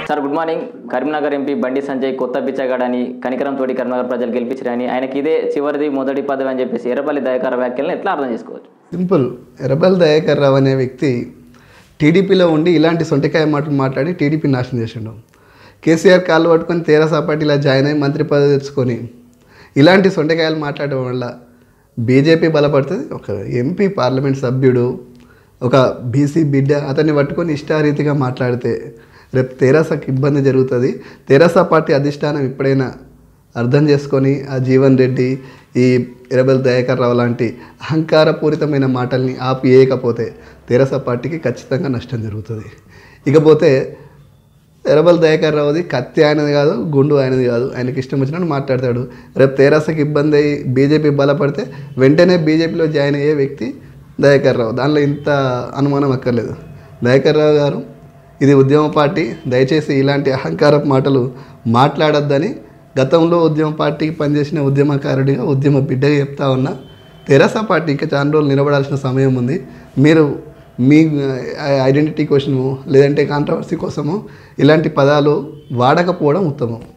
sir good morning Karimnagar MP Bandi Sanjay కొత్త బిచ్చగాడని కనికరం తోటి కరీంనగర్ ప్రజలు గెలిపించారని ఆయనకి ఇదే చివరిది మొదటి పదవి అని చెప్పేసి ఎర్రపల్లి దయాకర వ్యాఖ్యలను ఎట్లా అర్థం చేసుకోవచ్చు సింపుల్ ఎర్రబెల్ దయాకర్ రావు అనే వ్యక్తి టీడీపీలో ఉండి ఇలాంటి సొంటికాయ మాటలు మాట్లాడి టీడీపీ నాశనం చేసిండు కేసీఆర్ కాళ్ళు పట్టుకొని తెరాస పార్టీలో జాయిన్ అయ్యి మంత్రి పదవి తెచ్చుకొని ఇలాంటి సొంటికాయలు మాట్లాడడం వల్ల బీజేపీ బలపడుతుంది ఒక ఎంపీ పార్లమెంట్ సభ్యుడు ఒక బీసీ బిడ్డ అతన్ని పట్టుకొని ఇష్టారీతిగా మాట్లాడితే రేపు తెరాసకు ఇబ్బంది జరుగుతుంది తెరాస పార్టీ అధిష్టానం ఎప్పుడైనా అర్థం చేసుకొని ఆ జీవన్ రెడ్డి ఈ ఎరబెల్ దయాకర్ రావు లాంటి అహంకారపూరితమైన మాటల్ని ఆపివేయకపోతే తెరస పార్టీకి ఖచ్చితంగా నష్టం జరుగుతుంది ఇకపోతే ఎరబల్ దయాకర్ రావుది కత్తి ఆయనది కాదు గుండు ఆయనది కాదు ఆయనకి ఇష్టం వచ్చినట్టు మాట్లాడతాడు రేపు తెరాసకి ఇబ్బంది అయ్యి బీజేపీ బలపడితే వెంటనే బీజేపీలో జాయిన్ అయ్యే వ్యక్తి దయాకర్ రావు దానిలో ఇంత అనుమానం అక్కర్లేదు దయాకర్ రావు గారు ఇది ఉద్యమ పార్టీ దయచేసి ఇలాంటి అహంకార మాటలు మాట్లాడొద్దని గతంలో ఉద్యమ పార్టీకి పనిచేసిన ఉద్యమకారుడిగా ఉద్యమ బిడ్డగా చెప్తా ఉన్నా తెరాస పార్టీ ఇంకా చాలా రోజులు నిలబడాల్సిన సమయం ఉంది మీరు మీ ఐడెంటిటీ కోసము లేదంటే కాంట్రవర్సీ కోసము ఇలాంటి పదాలు వాడకపోవడం ఉత్తమం